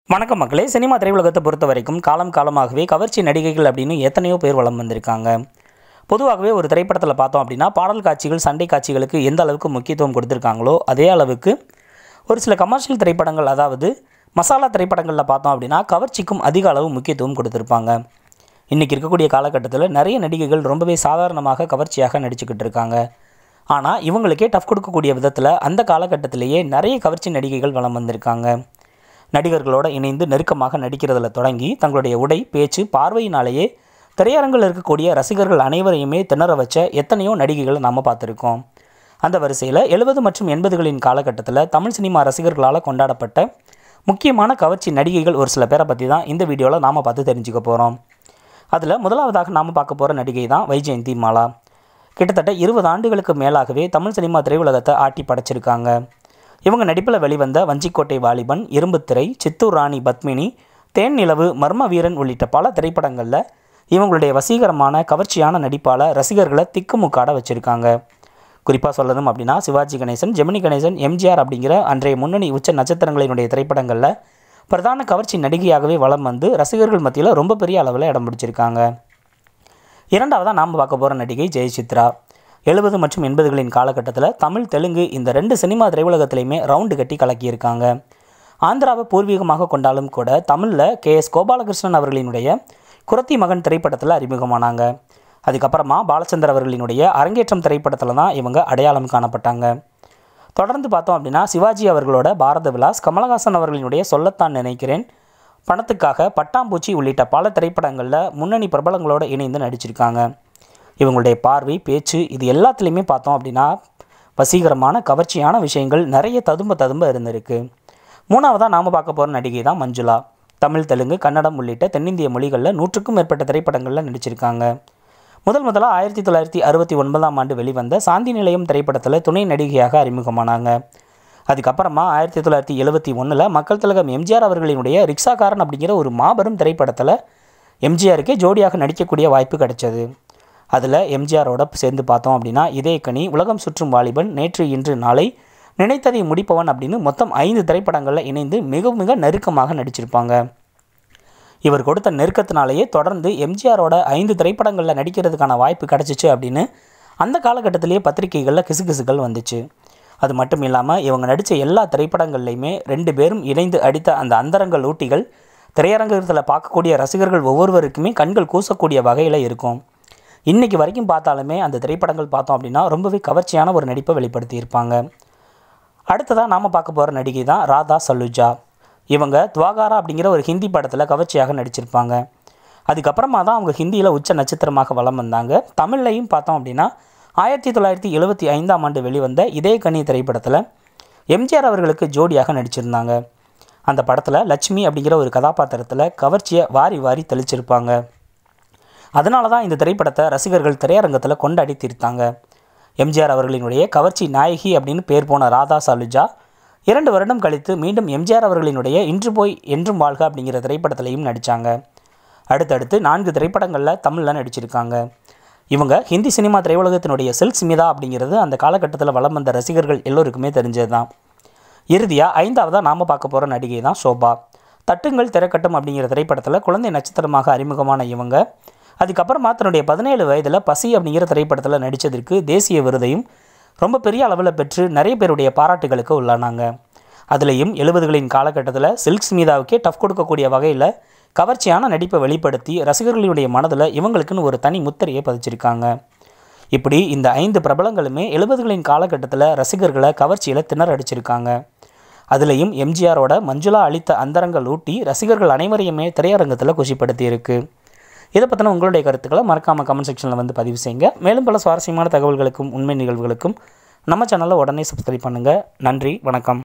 வணக்கம் மக்களே சினிமா திரையுலகத்தை பொறுத்த வரைக்கும் காலம் காலமாகவே கவர்ச்சி நடிகைகள் அப்படின்னு எத்தனையோ பேர் வலம் வந்திருக்காங்க பொதுவாகவே ஒரு திரைப்படத்தில் பார்த்தோம் அப்படின்னா பாடல் காட்சிகள் சண்டை காட்சிகளுக்கு எந்த அளவுக்கு முக்கியத்துவம் கொடுத்துருக்காங்களோ அதே அளவுக்கு ஒரு சில கமர்ஷியல் திரைப்படங்கள் அதாவது மசாலா திரைப்படங்களில் பார்த்தோம் அப்படின்னா கவர்ச்சிக்கும் அதிக அளவு முக்கியத்துவம் கொடுத்துருப்பாங்க இன்றைக்கி இருக்கக்கூடிய காலகட்டத்தில் நிறைய நடிகைகள் ரொம்பவே சாதாரணமாக கவர்ச்சியாக நடிச்சுக்கிட்டு இருக்காங்க ஆனால் இவங்களுக்கே டஃப் கொடுக்கக்கூடிய விதத்தில் அந்த காலகட்டத்திலேயே நிறைய கவர்ச்சி நடிகைகள் வலம் வந்திருக்காங்க நடிகர்களோட இணைந்து நெருக்கமாக நடிக்கிறதுல தொடங்கி தங்களுடைய உடை பேச்சு பார்வையினாலேயே திரையரங்கில் இருக்கக்கூடிய ரசிகர்கள் அனைவரையுமே திணற வச்ச எத்தனையோ நடிகைகளை நாம் பார்த்துருக்கோம் அந்த வரிசையில் எழுபது மற்றும் எண்பதுகளின் காலகட்டத்தில் தமிழ் சினிமா ரசிகர்களால் கொண்டாடப்பட்ட முக்கியமான கவர்ச்சி நடிகைகள் ஒரு சில பேரை பற்றி தான் இந்த வீடியோவில் நாம் பார்த்து தெரிஞ்சுக்க போகிறோம் அதில் முதலாவதாக நாம் பார்க்க போகிற நடிகை தான் வைஜெயந்தி மாலா கிட்டத்தட்ட இருபது ஆண்டுகளுக்கு மேலாகவே தமிழ் சினிமா திரையுலகத்தை ஆட்டி படைச்சிருக்காங்க இவங்க நடிப்பில் வெளிவந்த வஞ்சிக்கோட்டை வாலிபன் இரும்புத்திரை சித்தூர் ராணி பத்மினி தேன் நிலவு மர்ம வீரன் உள்ளிட்ட பல திரைப்படங்களில் இவங்களுடைய வசீகரமான கவர்ச்சியான நடிப்பால் ரசிகர்களை திக்குமுக்காட வச்சுருக்காங்க குறிப்பாக சொல்லணும் அப்படின்னா சிவாஜி கணேசன் ஜெமினி கணேசன் எம்ஜிஆர் அப்படிங்கிற அன்றைய முன்னணி உச்ச நட்சத்திரங்களினுடைய திரைப்படங்களில் பிரதான கவர்ச்சி நடிகையாகவே வலம் வந்து ரசிகர்கள் மத்தியில் ரொம்ப பெரிய அளவில் இடம் பிடிச்சிருக்காங்க இரண்டாவதாக நாம் பார்க்க போகிற நடிகை ஜெயசித்ரா எழுபது மற்றும் எண்பதுகளின் காலகட்டத்தில் தமிழ் தெலுங்கு இந்த ரெண்டு சினிமா திரையுலகத்திலையுமே ரவுண்டு கட்டி கலக்கியிருக்காங்க ஆந்திராவை பூர்வீகமாக கொண்டாலும் கூட தமிழில் கே எஸ் கோபாலகிருஷ்ணன் அவர்களினுடைய குரத்தி மகன் திரைப்படத்தில் அறிமுகமானாங்க அதுக்கப்புறமா பாலச்சந்தர் அவர்களினுடைய அரங்கேற்றம் திரைப்படத்தில் தான் இவங்க அடையாளம் காணப்பட்டாங்க தொடர்ந்து பார்த்தோம் அப்படின்னா சிவாஜி அவர்களோட பாரத விலாஸ் கமலஹாசன் அவர்களினுடைய சொல்லத்தான் நினைக்கிறேன் பணத்துக்காக பட்டாம்பூச்சி உள்ளிட்ட பல திரைப்படங்களில் முன்னணி பிரபலங்களோடு இணைந்து நடிச்சிருக்காங்க இவங்களுடைய பார்வை பேச்சு இது எல்லாத்துலேயுமே பார்த்தோம் அப்படின்னா வசீகரமான கவர்ச்சியான விஷயங்கள் நிறைய ததும்ப ததும்ப இருந்திருக்கு மூணாவதாக நாம் பார்க்க போகிற நடிகை தான் மஞ்சுளா தமிழ் தெலுங்கு கன்னடம் உள்ளிட்ட தென்னிந்திய மொழிகளில் நூற்றுக்கும் மேற்பட்ட திரைப்படங்களில் நடிச்சிருக்காங்க முதல் முதலாக ஆயிரத்தி தொள்ளாயிரத்தி அறுபத்தி ஒன்பதாம் ஆண்டு வெளிவந்த சாந்தி நிலையம் திரைப்படத்தில் துணை நடிகையாக அறிமுகமானாங்க அதுக்கப்புறமா ஆயிரத்தி தொள்ளாயிரத்தி எழுபத்தி ஒன்றில் மக்கள் திலகம் எம்ஜிஆர் அவர்களினுடைய ரிக்ஷாக்காரன் அப்படிங்கிற ஒரு மாபெரும் திரைப்படத்தில் எம்ஜிஆருக்கே ஜோடியாக நடிக்கக்கூடிய வாய்ப்பு கிடைச்சது அதில் எம்ஜிஆரோட சேர்ந்து பார்த்தோம் அப்படின்னா இதே கனி உலகம் சுற்றும் வாலிபன் நேற்று இன்று நாளை நினைத்ததை முடிப்பவன் அப்படின்னு மொத்தம் ஐந்து திரைப்படங்களில் இணைந்து மிக மிக நெருக்கமாக நடிச்சிருப்பாங்க இவர் கொடுத்த நெருக்கத்தினாலேயே தொடர்ந்து எம்ஜிஆரோட ஐந்து திரைப்படங்களில் நடிக்கிறதுக்கான வாய்ப்பு கிடச்சிச்சு அப்படின்னு அந்த காலகட்டத்திலேயே பத்திரிகைகளில் கிசுகிசுகள் வந்துச்சு அது மட்டும் இல்லாமல் இவங்க நடித்த எல்லா திரைப்படங்கள்லையுமே ரெண்டு பேரும் இணைந்து அடித்த அந்த அந்தரங்கள் ஊட்டிகள் திரையரங்கத்தில் பார்க்கக்கூடிய ரசிகர்கள் ஒவ்வொருவருக்குமே கண்கள் கூசக்கூடிய வகையில் இருக்கும் இன்றைக்கி வரைக்கும் பார்த்தாலுமே அந்த திரைப்படங்கள் பார்த்தோம் அப்படின்னா ரொம்பவே கவர்ச்சியான ஒரு நடிப்பை வெளிப்படுத்தியிருப்பாங்க அடுத்ததாக நாம் பார்க்க போகிற நடிகை தான் ராதா சலுஜா இவங்க துவாகாரா அப்படிங்கிற ஒரு ஹிந்தி படத்தில் கவர்ச்சியாக நடிச்சிருப்பாங்க அதுக்கப்புறமா தான் அவங்க ஹிந்தியில் உச்ச நட்சத்திரமாக வலம் வந்தாங்க தமிழ்லையும் பார்த்தோம் அப்படின்னா ஆயிரத்தி தொள்ளாயிரத்தி எழுபத்தி ஐந்தாம் ஆண்டு வெளிவந்த இதே கனி திரைப்படத்தில் எம்ஜிஆர் அவர்களுக்கு ஜோடியாக நடிச்சிருந்தாங்க அந்த படத்தில் லட்சுமி அப்படிங்கிற ஒரு கதாபாத்திரத்தில் கவர்ச்சியை வாரி வாரி தெளிச்சிருப்பாங்க அதனால தான் இந்த திரைப்படத்தை ரசிகர்கள் திரையரங்கத்தில் கொண்டாடி தீர்த்தாங்க எம்ஜிஆர் அவர்களினுடைய கவர்ச்சி நாயகி அப்படின்னு பேர் போன ராதா சாலுஜா இரண்டு வருடம் கழித்து மீண்டும் எம்ஜிஆர் அவர்களினுடைய இன்று போய் என்றும் வாழ்க அப்படிங்கிற திரைப்படத்திலையும் நடித்தாங்க அடுத்தடுத்து நான்கு திரைப்படங்களில் தமிழில் நடிச்சிருக்காங்க இவங்க ஹிந்தி சினிமா திரையுலகத்தினுடைய சில்க் ஸ்மிதா அப்படிங்கிறது அந்த காலகட்டத்தில் வலம் வந்த ரசிகர்கள் எல்லோருக்குமே தெரிஞ்சது தான் இறுதியாக ஐந்தாவதாக நாம் பார்க்க போகிற நடிகை தான் சோபா தட்டுங்கள் திறக்கட்டும் அப்படிங்கிற திரைப்படத்தில் குழந்தை நட்சத்திரமாக அறிமுகமான இவங்க அதுக்கப்புறமா தன்னுடைய பதினேழு வயதில் பசி அப்படிங்கிற திரைப்படத்தில் நடித்ததற்கு தேசிய விருதையும் ரொம்ப பெரிய அளவில் பெற்று நிறைய பேருடைய பாராட்டுகளுக்கு உள்ளானாங்க அதுலேயும் எழுபதுகளின் காலகட்டத்தில் சில்க் ஸ்மிதாவுக்கே டஃப் கொடுக்கக்கூடிய வகையில் கவர்ச்சியான நடிப்பை வெளிப்படுத்தி ரசிகர்களுடைய மனதில் இவங்களுக்குன்னு ஒரு தனி முத்திரையை பதிச்சிருக்காங்க இப்படி இந்த ஐந்து பிரபலங்களுமே எழுபதுகளின் காலகட்டத்தில் ரசிகர்களை கவர்ச்சியில் திணற அடிச்சிருக்காங்க அதுலேயும் எம்ஜிஆரோட மஞ்சுளா அளித்த அந்தரங்கள் ஊட்டி ரசிகர்கள் அனைவரையுமே திரையரங்கத்தில் குஷிப்படுத்தி இருக்கு இதை பற்றின உங்களுடைய கருத்துக்களை மறக்காமல் கமெண்ட் செக்ஷனில் வந்து பதிவு செய்யுங்க மேலும் பல சுவாரஸ்யமான தகவல்களுக்கும் உண்மை நிகழ்வுகளுக்கும் நம்ம சேனலை உடனே சப்ஸ்கிரைப் பண்ணுங்கள் நன்றி வணக்கம்